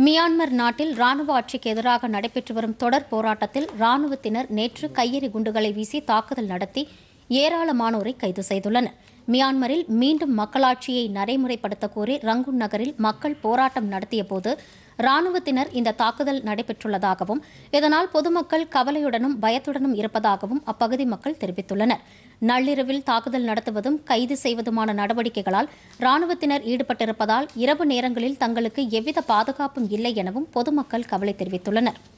Myanmar நாட்டில் ராணுவ ஆட்சிக்கு எதிராக நடைபெற்று வரும் தொடர் போராட்டத்தில் ராணுவத்தினர் நேற்று கையெறி குண்டுகளை வீசி தாக்குதல் நடத்தி ஏராளமானோரை கைது செய்துள்ளனர் மியான்மரில் மீண்டும் மக்களாட்சியை நடைமுறைப்படுத்த கோரி ரங்குன் நகரில் மக்கள் போராட்டம் நடத்தியபோது ராணுவத்தினர் இந்த தாக்குதல் நடைபெற்றுள்ளதாகவும் இதனால் பொதுமக்கள் கவலையுடனும் பயத்துடனும் இருப்பதாகவும் அப்பகுதி மக்கள் தெரிவித்துள்ளனர் நள்ளிரவில் தாக்குதல் நடத்துவதும் கைது செய்வதுமான நடவடிக்கைகளால் ராணுவத்தினர் ஈடுபட்டிருப்பதால் இரவு நேரங்களில் தங்களுக்கு எவ்வித பாதுகாப்பும் இல்லை எனவும் பொதுமக்கள் கவலை தெரிவித்துள்ளனர்